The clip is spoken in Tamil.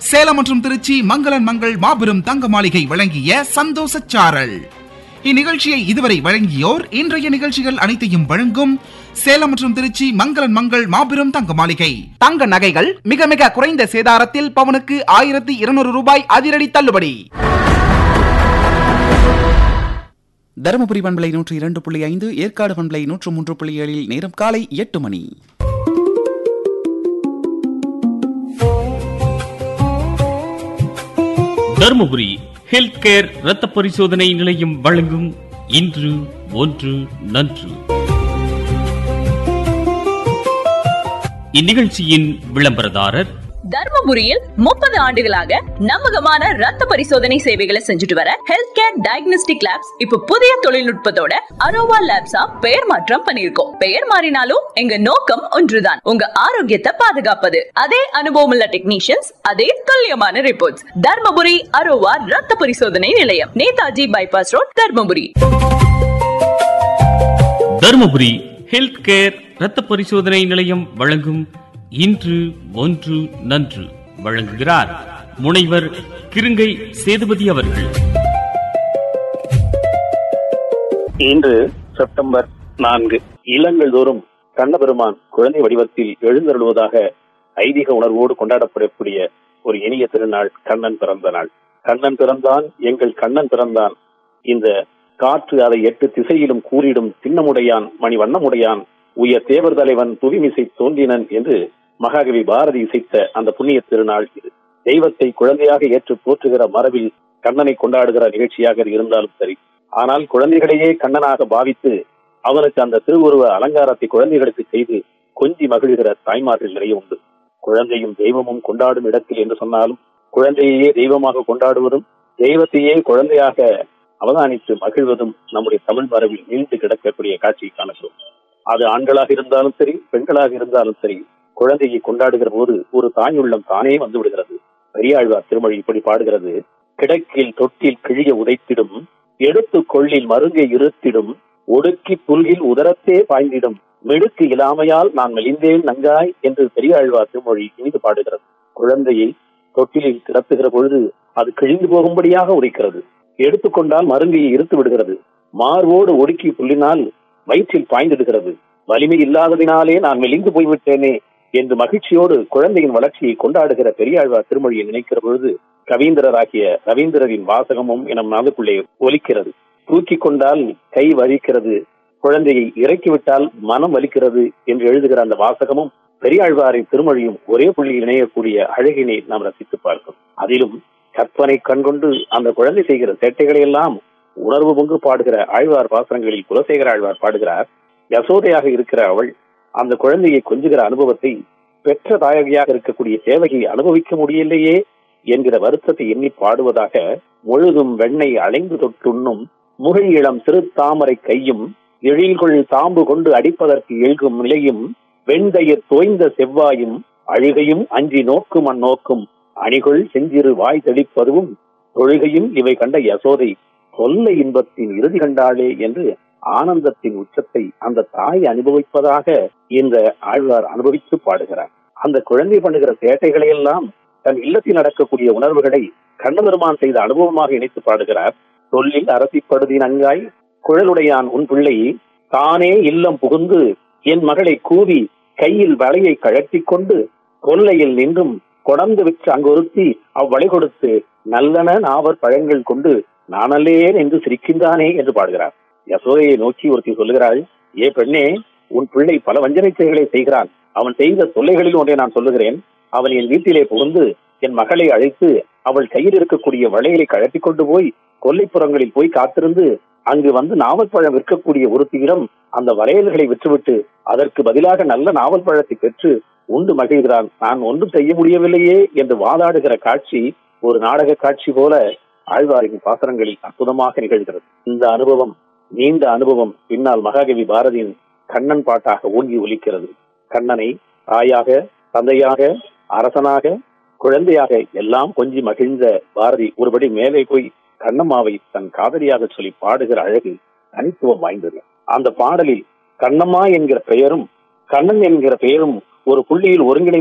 சேலம் மற்றும் திருச்சி மங்களன் மங்கள் மாபெரும் தங்க மாளிகை வழங்கிய சந்தோஷ சாரல் இந்நிகழ்ச்சியை இதுவரை வழங்கியோர் இன்றைய நிகழ்ச்சிகள் அனைத்தையும் வழங்கும் சேலம் மற்றும் திருச்சி மங்களன் மங்கள் மாபெரும் தங்க மாளிகை தங்க நகைகள் மிக மிக குறைந்த சேதாரத்தில் பவனுக்கு ஆயிரத்தி இருநூறு ரூபாய் அதிரடி தள்ளுபடி தருமபுரி பண்பலை நூற்றி இரண்டு புள்ளி ஐந்து ஏற்காடு பண்பலை நூற்று மூன்று புள்ளி ஏழில் நேரம் காலை எட்டு மணி தருமபுரி ஹெல்த் கேர் இரத்த பரிசோதனை நிலையம் வழங்கும் இன்று ஒன்று நன்று இந்நிகழ்ச்சியின் விளம்பரதாரர் தர்மபுரியில் முப்பது ஆண்டுகளாக நம்பகமான ரத்த பரிசோதனை சேவைகளை செஞ்சுட்டு வர ஹெல்த் கேர் டயக்னோஸ்டிக் லேப்ஸ் இப்ப புதிய தொழில்நுட்பத்தோட அரோவா லேப்ஸா பெயர் மாற்றம் பண்ணிருக்கோம் பெயர் மாறினாலும் எங்க நோக்கம் ஒன்றுதான் உங்க ஆரோக்கியத்தை பாதுகாப்பது அதே அனுபவம் உள்ள டெக்னீஷியன்ஸ் அதே துல்லியமான ரிப்போர்ட்ஸ் தர்மபுரி அரோவா ரத்த பரிசோதனை நிலையம் Netaji bypass road Dharmapuri Dharmapuri health care இரத்த பரிசோதனை நிலையம் வழங்கும் இன்று ஒன்று நன்று வழங்குகிறார் முனைவர் கிருங்கை சேதுபதி அவர்கள் இன்று செப்டம்பர் நான்கு இல்லங்கள் தோறும் கண்ணபெருமான் குழந்தை வடிவத்தில் எழுந்தருளுவதாக ஐதீக உணர்வோடு கொண்டாடப்படக்கூடிய ஒரு இனிய திருநாள் கண்ணன் பிறந்த நாள் கண்ணன் பிறந்தான் எங்கள் கண்ணன் பிறந்தான் இந்த காற்று அதை எட்டு திசையிலும் கூறிடும் சின்னமுடையான் மணி வண்ணமுடையான் உயர் தேவர் தலைவன் புவிமிசை தோன்றினன் என்று மகாகவி பாரதி இசைத்த அந்த புண்ணிய திருநாள் இது தெய்வத்தை குழந்தையாக ஏற்று போற்றுகிற மரபில் கண்ணனை கொண்டாடுகிற நிகழ்ச்சியாக இது இருந்தாலும் சரி ஆனால் குழந்தைகளையே கண்ணனாக பாவித்து அவனுக்கு அந்த திருவுருவ அலங்காரத்தை குழந்தைகளுக்கு செய்து கொஞ்சி மகிழ்கிற தாய்மார்கள் நிறைய உண்டு குழந்தையும் தெய்வமும் கொண்டாடும் இடத்தில் என்று சொன்னாலும் குழந்தையையே தெய்வமாக கொண்டாடுவதும் தெய்வத்தையே குழந்தையாக அவதானித்து மகிழ்வதும் நம்முடைய தமிழ் மரபில் நீண்டு கிடக்கக்கூடிய காட்சியை காணப்படும் அது ஆண்களாக இருந்தாலும் சரி பெண்களாக இருந்தாலும் சரி குழந்தையை கொண்டாடுகிற போது ஒரு தாயுள்ளம் தானே வந்து விடுகிறது பெரியாழ்வார் திருமொழி இப்படி பாடுகிறது கிடக்கில் தொட்டில் கிழிய உதைத்திடும் எடுத்து கொள்ளில் மருங்கை இருத்திடும் ஒடுக்கி புல்கில் உதரத்தே பாய்ந்திடும் மெடுக்கு இல்லாமையால் நான் மெலிந்தேன் நங்காய் என்று பெரியாழ்வார் திருமொழி இனிது பாடுகிறது குழந்தையை தொட்டிலில் கிடத்துகிற பொழுது அது கிழிந்து போகும்படியாக உடைக்கிறது எடுத்துக்கொண்டால் மருங்கையை இருத்து விடுகிறது மார்போடு ஒடுக்கி புல்லினால் வயிற்றில் பாய்ந்திடுகிறது வலிமை இல்லாததினாலே நான் மெலிந்து போய்விட்டேனே என்று மகிழ்ச்சியோடு குழந்தையின் வளர்ச்சியை கொண்டாடுகிற பெரியாழ்வார் திருமொழியை நினைக்கிற பொழுது கவீந்திரராகிய ரவீந்திரரின் வாசகமும் என மனதுக்குள்ளே ஒலிக்கிறது தூக்கி கொண்டால் கை வலிக்கிறது குழந்தையை இறக்கிவிட்டால் மனம் வலிக்கிறது என்று எழுதுகிற அந்த வாசகமும் பெரியாழ்வாரின் திருமொழியும் ஒரே புள்ளியில் இணையக்கூடிய அழகினை நாம் ரசித்து பார்க்கிறோம் அதிலும் கற்பனை கண்கொண்டு அந்த குழந்தை செய்கிற சேட்டைகளை எல்லாம் உணர்வு பொங்கு பாடுகிற ஆழ்வார் பாசனங்களில் குலசேகர ஆழ்வார் பாடுகிறார் யசோதையாக இருக்கிற அவள் அந்த குழந்தையை கொஞ்சுகிற அனுபவத்தை பெற்ற தாயகியாக இருக்கக்கூடிய தேவகி அனுபவிக்க முடியலையே என்கிற வருத்தத்தை எண்ணி பாடுவதாக முழுதும் வெண்ணெய் அலைந்து தொட்டுண்ணும் முகில் இளம் சிறு தாமரை கையும் எழில்கொள் தாம்பு கொண்டு அடிப்பதற்கு எழுகும் நிலையும் வெண்தயிர் தோய்ந்த செவ்வாயும் அழுகையும் அஞ்சி நோக்கும் அந்நோக்கும் அணிகொள் செஞ்சிறு வாய் தெளிப்பதுவும் தொழுகையும் இவை கண்ட யசோதை தொல்லை இன்பத்தின் இறுதி கண்டாளே என்று ஆனந்தத்தின் உச்சத்தை அந்த தாய் அனுபவிப்பதாக இந்த ஆழ்வார் அனுபவித்து பாடுகிறார் அந்த குழந்தை பண்ணுகிற சேட்டைகளை எல்லாம் தன் இல்லத்தில் நடக்கக்கூடிய உணர்வுகளை கண்ணபெருமான் செய்த அனுபவமாக இணைத்து பாடுகிறார் சொல்லில் அரசிப்படுதி நன்காய் குழலுடையான் உன் பிள்ளை தானே இல்லம் புகுந்து என் மகளை கூவி கையில் வலையை கழட்டி கொண்டு கொல்லையில் நின்றும் கொடந்து விற்று அங்கொருத்தி அவ்வளை கொடுத்து நல்லன நாவர் பழங்கள் கொண்டு நானல்லேன் என்று சிரிக்கின்றானே என்று பாடுகிறார் யசோதையை நோக்கி ஒருத்தி சொல்லுகிறாள் ஏ பெண்ணே உன் பிள்ளை பல வஞ்சனை செயல்களை செய்கிறான் அவன் செய்த தொல்லைகளில் ஒன்றை நான் சொல்லுகிறேன் அவன் என் வீட்டிலே புகுந்து என் மகளை அழைத்து அவள் கையில் இருக்கக்கூடிய வளையலை கழட்டி கொண்டு போய் கொல்லைப்புறங்களில் போய் காத்திருந்து அங்கு வந்து நாவல் பழம் விற்கக்கூடிய ஒருத்தியிடம் அந்த வளையல்களை விற்றுவிட்டு அதற்கு பதிலாக நல்ல நாவல் பழத்தை பெற்று உண்டு மகிழ்கிறான் நான் ஒன்றும் செய்ய முடியவில்லையே என்று வாதாடுகிற காட்சி ஒரு நாடக காட்சி போல ஆழ்வாரின் பாசனங்களில் அற்புதமாக நிகழ்கிறது இந்த அனுபவம் நீண்ட அனுபவம் பின்னால் மகாகவி பாரதியின் கண்ணன் பாட்டாக ஓங்கி ஒலிக்கிறது கண்ணனை தாயாக தந்தையாக அரசனாக குழந்தையாக எல்லாம் கொஞ்சி மகிழ்ந்த பாரதி ஒருபடி மேலே போய் கண்ணம்மாவை தன் காதலியாக சொல்லி பாடுகிற அழகு தனித்துவம் வாய்ந்தது அந்த பாடலில் கண்ணம்மா என்கிற பெயரும் கண்ணன் என்கிற பெயரும் ஒரு புள்ளியில் ஒருங்கிணை